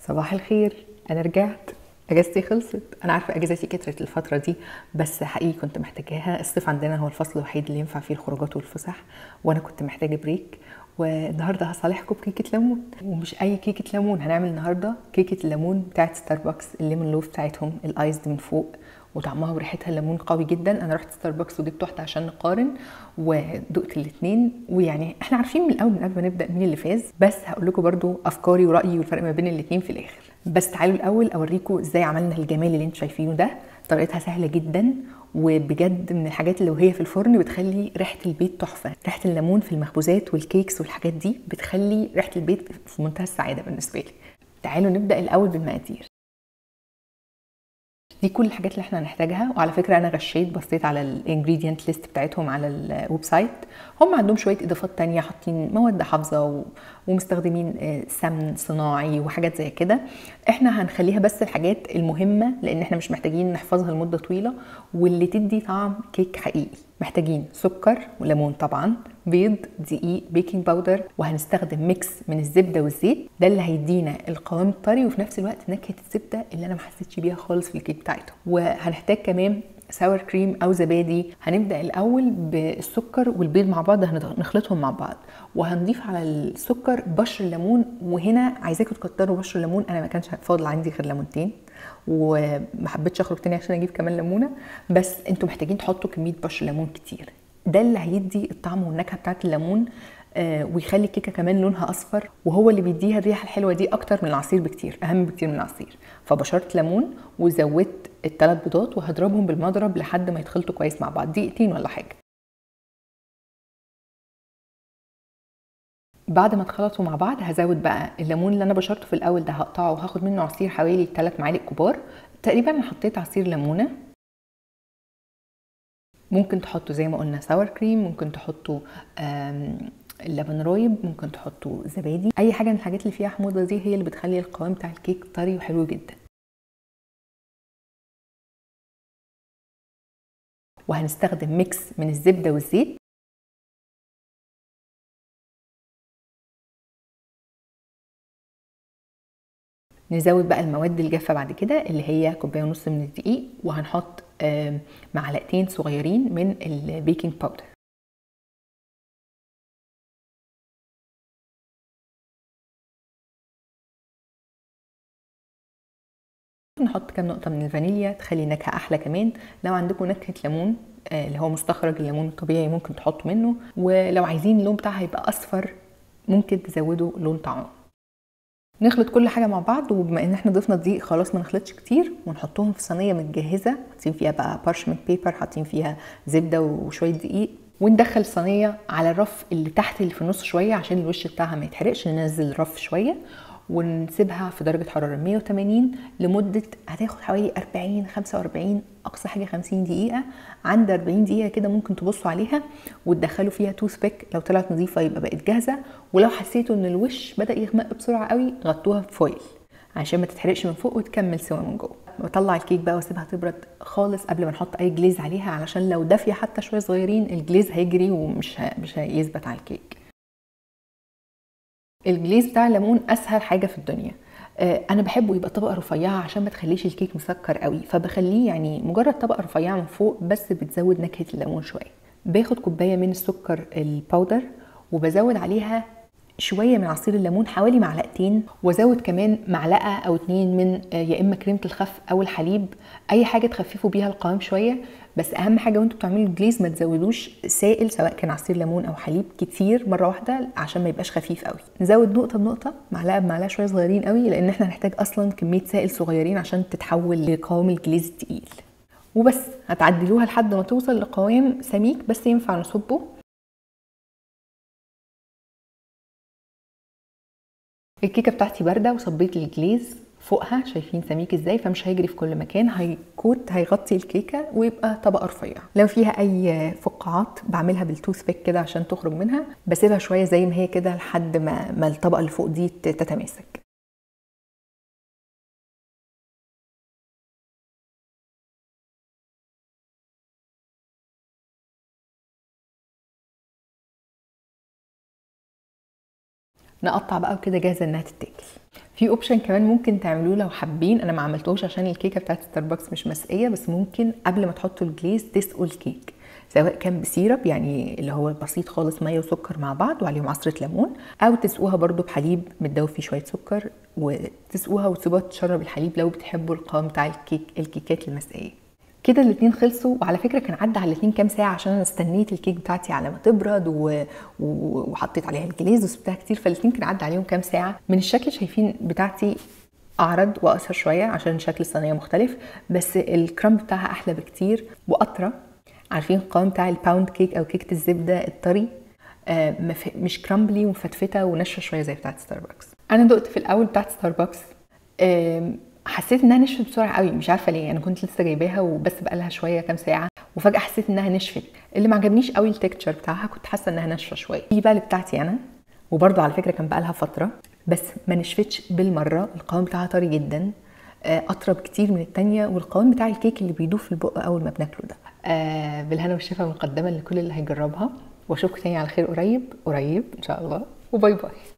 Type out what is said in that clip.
صباح الخير انا رجعت اجازتي خلصت انا عارفه اجازتي كترت الفتره دي بس حقيقي كنت محتاجاها الصيف عندنا هو الفصل الوحيد اللي ينفع فيه الخروجات والفسح وانا كنت محتاجه بريك والنهارده هصالحكم بكيكه ليمون ومش اي كيكه ليمون هنعمل النهارده كيكه الليمون بتاعت ستاربكس الليمون لوف بتاعتهم الايزد من فوق وطعمها وريحتها الليمون قوي جدا انا رحت ستاربكس وجبت واحده عشان نقارن ودقت الاثنين ويعني احنا عارفين من الاول من قبل ما نبدا مين اللي فاز بس هقول لكم برضو افكاري ورايي والفرق ما بين الاثنين في الاخر بس تعالوا الاول اوريكم ازاي عملنا الجمال اللي انتم شايفينه ده طريقتها سهله جدا وبجد من الحاجات اللي وهي في الفرن بتخلي ريحه البيت تحفه ريحه الليمون في المخبوزات والكيكس والحاجات دي بتخلي ريحه البيت في منتهى السعاده بالنسبه لي تعالوا نبدا الاول بالمقادير دي كل الحاجات اللي احنا هنحتاجها وعلى فكره انا غشيت بصيت على الانجريدينت ليست بتاعتهم على الويب سايت هم عندهم شويه اضافات تانية حاطين مواد حافظه و... ومستخدمين سمن صناعي وحاجات زي كده احنا هنخليها بس الحاجات المهمه لان احنا مش محتاجين نحفظها لمده طويله واللي تدي طعم كيك حقيقي محتاجين سكر وليمون طبعا بيض دقيق بيكنج باودر وهنستخدم ميكس من الزبده والزيت ده اللي هيدينا القوام الطري وفي نفس الوقت نكهه الزبده اللي انا ما حسيتش بيها خالص في الكيك بتاعتهم وهنحتاج كمان ساور كريم او زبادي هنبدا الاول بالسكر والبيض مع بعض هنخلطهم مع بعض وهنضيف على السكر بشر الليمون وهنا عايزاكم تكتروا بشر الليمون انا ما كانش فاضل عندي غير ليمونتين وما حبيتش اخرج تاني عشان اجيب كمان ليمونه بس انتوا محتاجين تحطوا كميه بشر ليمون كتير ده اللي هيدي الطعم والنكهه بتاعت الليمون آه ويخلي الكيكه كمان لونها اصفر وهو اللي بيديها الريحه الحلوه دي اكتر من العصير بكتير اهم بكتير من العصير فبشرت ليمون وزودت الثلاث بيضات وهضربهم بالمضرب لحد ما يتخلطوا كويس مع بعض دقيقتين ولا حاجه بعد ما اتخلطوا مع بعض هزود بقى الليمون اللي انا بشرته في الاول ده هقطعه وهاخد منه عصير حوالي 3 معالق كبار تقريبا انا حطيت عصير ليمونه ممكن تحطوا زي ما قلنا ساور كريم ممكن تحطوا لبن رايب ممكن تحطوا زبادي اي حاجه من الحاجات اللي فيها حموضه دي هي اللي بتخلي القوام بتاع الكيك طري وحلو جدا وهنستخدم ميكس من الزبده والزيت نزود بقى المواد الجافه بعد كده اللي هي كوبايه ونص من الدقيق وهنحط معلقتين صغيرين من البيكنج باودر نحط كام نقطة من الفانيليا تخلي النكهة أحلى كمان لو عندكم نكهة ليمون اللي هو مستخرج الليمون الطبيعي ممكن تحطوا منه ولو عايزين اللون بتاعها يبقى أصفر ممكن تزودوا لون طعام نخلط كل حاجه مع بعض وبما ان احنا ضفنا دقيق خلاص ما نخلطش كتير ونحطهم في صينيه متجهزه حاطين فيها بقى بارشمنت بيبر حاطين فيها زبده وشويه دقيق وندخل الصينيه على الرف اللي تحت اللي في النص شويه عشان الوش بتاعها ما يتحرقش ننزل الرف شويه ونسيبها في درجه حراره 180 لمده هتاخد حوالي 40 45 اقصى حاجه 50 دقيقه عند 40 دقيقه كده ممكن تبصوا عليها وتدخلوا فيها توث بيك لو طلعت نظيفه يبقى بقت جاهزه ولو حسيتوا ان الوش بدا يغمق بسرعه قوي غطوها بفويل عشان ما تتحرقش من فوق وتكمل سوا من جوه بطلع الكيك بقى واسيبها تبرد خالص قبل ما نحط اي جليز عليها علشان لو دافيه حتى شويه صغيرين الجليز هيجري ومش مش هيثبت على الكيك الجليز بتاع الليمون اسهل حاجه في الدنيا انا بحبه يبقى طبقه رفيعه عشان ما تخليش الكيك مسكر قوي فبخليه يعني مجرد طبقه رفيعه من فوق بس بتزود نكهه الليمون شويه باخد كوبايه من السكر الباودر وبزود عليها شويه من عصير الليمون حوالي معلقتين وازود كمان معلقه او اتنين من يا اما كريمه الخف او الحليب اي حاجه تخففوا بيها القوام شويه بس اهم حاجه وانتوا بتعملوا الجليز ما تزودوش سائل سواء كان عصير ليمون او حليب كتير مره واحده عشان ما يبقاش خفيف قوي نزود نقطه بنقطه معلقه بمعلقه شويه صغيرين قوي لان احنا هنحتاج اصلا كميه سائل صغيرين عشان تتحول لقوام الجليز التقيل وبس هتعدلوها لحد ما توصل لقوام سميك بس ينفع نصبه الكيكه بتاعتي بارده وصبيت الجليز فوقها شايفين سميك ازاي فمش هيجري في كل مكان هيكوت هيغطي الكيكه ويبقى طبقه رفيعه لو فيها اي فقاعات بعملها بالتوث بيك كده عشان تخرج منها بسيبها شويه زي ما هي كده لحد ما ما الطبقه اللي فوق دي تتماسك نقطع بقى وكده جاهزه انها تتاكل في اوبشن كمان ممكن تعملوه لو حابين انا ما عملتوش عشان الكيكه بتاعت ستاربكس مش مسقيه بس ممكن قبل ما تحطوا الجليز تسقوا الكيك سواء كان بسيرب يعني اللي هو البسيط خالص ميه وسكر مع بعض وعليهم عصره ليمون او تسقوها برده بحليب متدوب فيه شويه سكر وتسقوها وتسيبوها تشرب الحليب لو بتحبوا القوام بتاع الكيك الكيكات المسقيه كده الاتنين خلصوا وعلى فكره كان عدى على الاتنين كام ساعه عشان انا استنيت الكيك بتاعتي على ما تبرد و... و... وحطيت عليها الجليز وسبتها كتير فالاتنين كان عدى عليهم كام ساعه من الشكل شايفين بتاعتي اعرض واقصر شويه عشان شكل الصينيه مختلف بس الكرامب بتاعها احلى بكتير واطرى عارفين القوام بتاع الباوند كيك او كيكه الزبده الطري آه مش كرامبلي ومفتفته وناشفه شويه زي بتاعت ستاربكس انا دقت في الاول بتاعت ستاربكس آه حسيت انها نشفت بسرعه قوي مش عارفه ليه انا كنت لسه جايباها وبس بقالها شويه كام ساعه وفجاه حسيت انها نشفت اللي ما عجبنيش قوي التكتشر بتاعها كنت حاسه انها ناشفه شويه دي بقى اللي بتاعتي انا وبرده على فكره كان بقالها فتره بس ما نشفتش بالمره القوام بتاعها طري جدا اطرى بكتير من التانية والقوام بتاع الكيك اللي بيدوب في البق اول ما بناكله ده آه بالهنا والشفا مقدما لكل اللي هيجربها واشوفكم تاني على خير قريب قريب ان شاء الله وباي باي